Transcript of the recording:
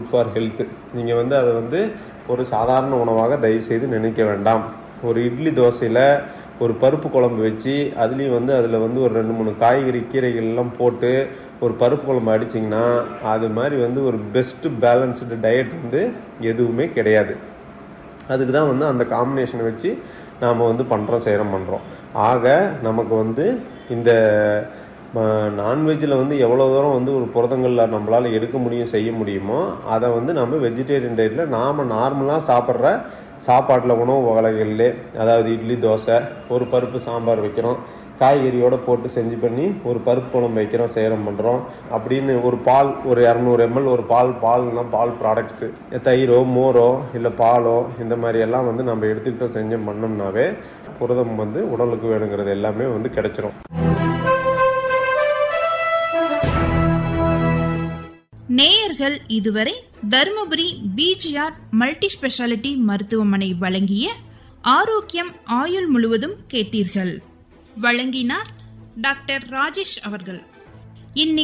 for health நீங்கள் வந்து அதை வந்து ஒரு சாதாரண உணவாக தயவு செய்து நினைக்க வேண்டாம் ஒரு இட்லி தோசையில் ஒரு பருப்பு குழம்பு வச்சு அதுலேயும் வந்து அதில் வந்து ஒரு ரெண்டு மூணு காய்கறி கீரைகள் எல்லாம் போட்டு ஒரு பருப்பு குழம்பு அடிச்சிங்கன்னா அது மாதிரி வந்து ஒரு பெஸ்ட்டு பேலன்ஸ்டு டயட் வந்து எதுவுமே கிடையாது அதுக்கு தான் வந்து அந்த காம்பினேஷனை வச்சு நாம் வந்து பண்ணுறோம் செய்கிறோம் பண்ணுறோம் ஆக நமக்கு வந்து இந்த நான்வெஜ்ஜில் வந்து எவ்வளோ தூரம் வந்து ஒரு புரதங்களில் நம்மளால் எடுக்க முடியும் செய்ய முடியுமோ அதை வந்து நம்ம வெஜிடேரியன் டயட்டில் நாம் நார்மலாக சாப்பிட்ற சாப்பாட்டில் உணவு வகைகள்லே அதாவது இட்லி தோசை ஒரு பருப்பு சாம்பார் வைக்கிறோம் காய்கறியோடு போட்டு செஞ்சு பண்ணி ஒரு பருப்பு குழம்பு வைக்கிறோம் செய்கிறோம் பண்ணுறோம் அப்படின்னு ஒரு பால் ஒரு இரநூறு எம்எல் ஒரு பால் பால்னா பால் ப்ராடக்ட்ஸு தயிரோ மோரோ இல்லை பாலோ இந்த மாதிரி எல்லாம் வந்து நம்ம எடுத்துக்கிட்டோம் செஞ்சோம் பண்ணோம்னாவே புரதம் வந்து உடலுக்கு வேணுங்கிறது எல்லாமே வந்து கிடைச்சிரும் நேயர்கள் இதுவரை தருமபுரி பிஜிஆர் மல்டி ஸ்பெஷாலிட்டி மருத்துவமனை வழங்கிய ஆரோக்கியம் ஆயுள் முழுவதும் கேட்டீர்கள் வழங்கினார் டாக்டர் ராஜேஷ் அவர்கள் இந்நிகழ்ச்சி